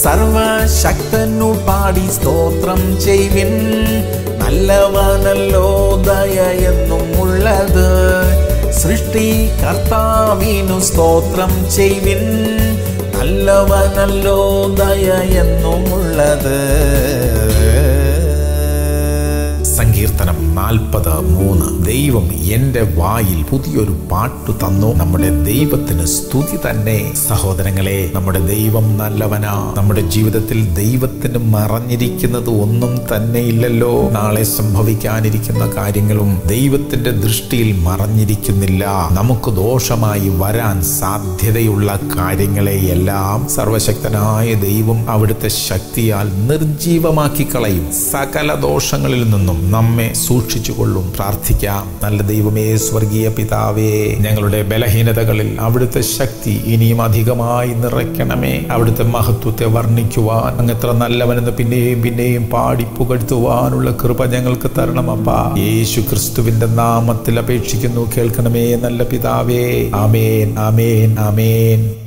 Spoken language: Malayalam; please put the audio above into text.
സർവശക്തനു പാടി സ്തോത്രം ചെയ്വിൻ നല്ലവനല്ലോ ദയ എന്നും ഉള്ളത് സൃഷ്ടി കർത്താവിനു സ്തോത്രം ചെയ്വിൻ നല്ലവനല്ലോ ദയ എന്നും ഉള്ളത് സങ്കീർത്തനം നാൽപ്പത് മൂന്ന് ദൈവം എന്റെ വായിൽ പുതിയൊരു പാട്ടു തന്നു നമ്മുടെ ദൈവത്തിന് സ്തുതി തന്നെ സഹോദരങ്ങളെ നമ്മുടെ ദൈവം നല്ലവനാ നമ്മുടെ ജീവിതത്തിൽ ദൈവത്തിന് മറഞ്ഞിരിക്കുന്നത് ഒന്നും തന്നെ ഇല്ലല്ലോ നാളെ സംഭവിക്കാനിരിക്കുന്ന കാര്യങ്ങളും ദൈവത്തിന്റെ ദൃഷ്ടിയിൽ മറഞ്ഞിരിക്കുന്നില്ല നമുക്ക് ദോഷമായി വരാൻ സാധ്യതയുള്ള കാര്യങ്ങളെ എല്ലാം സർവശക്തനായ ദൈവം അവിടുത്തെ ശക്തിയാൽ നിർജീവമാക്കി കളയും സകല ദോഷങ്ങളിൽ നിന്നും നമ്മെ സൂക്ഷിച്ചുകൊള്ളും പ്രാർത്ഥിക്കാം നല്ല ദൈവമേ സ്വർഗീയ പിതാവേ ഞങ്ങളുടെ ബലഹീനതകളിൽ അവിടുത്തെ ശക്തി ഇനിയും അധികമായി നിറയ്ക്കണമേ അവിടുത്തെ മഹത്വത്തെ വർണ്ണിക്കുവാൻ അങ്ങ് എത്ര നല്ലവനെന്ന് പിന്നെയും പിന്നെയും പാടി പുകഴ്ത്തുവാനുള്ള കൃപ ഞങ്ങൾക്ക് തരണമപ്പാ യേശു ക്രിസ്തുവിന്റെ നാമത്തിൽ അപേക്ഷിക്കുന്നു കേൾക്കണമേ നല്ല പിതാവേ ആമേൻ ആമേൻ ആമേൻ